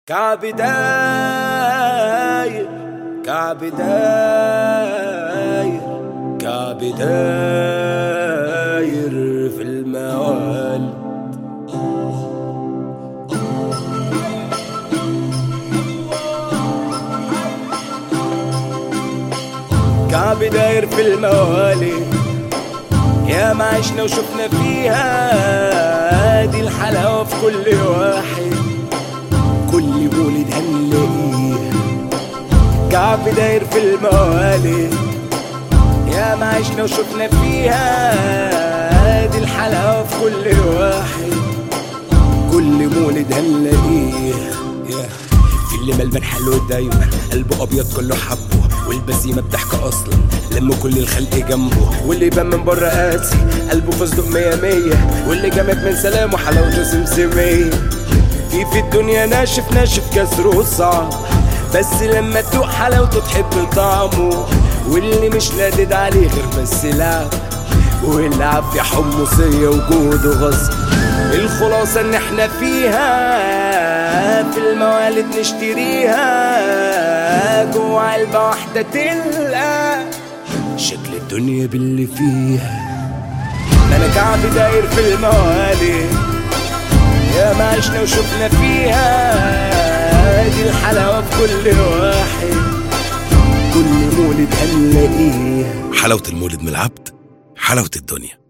كعب داير كعب داير كعب داير في الموال كعب داير في الموالي يا ما عشنا وشفنا فيها دي الحلاوة في كل واحد كل مولد هنلاقيه كعب داير في الموالد يا ما عشنا وشفنا فيها دي الحلاوة في كل واحد كل مولد هنلاقيه yeah. في اللي ملبن حلو دايما قلبه ابيض كله حبه والبسيمه بتحكي اصلا لما كل الخلق جنبه واللي بان من بره قاسي قلبه فستق مية مية واللي جامد من سلامه حلاوته سمسمية في في الدنيا ناشف ناشف كسره صعب بس لما تدوق حلاوته تحب طعمه واللي مش لادد عليه غير بس لعب واللعب في حمصية وجوده غصب الخلاصة ان احنا فيها في الموالد نشتريها جوا علبة واحدة تلقى شكل الدنيا باللي فيها ما انا كعب داير في الموالد يا ما عشنا وشفنا فيها دي الحلاوة في كل واحد كل مولد هنلاقيه حلاوة المولد من العبد حلاوة الدنيا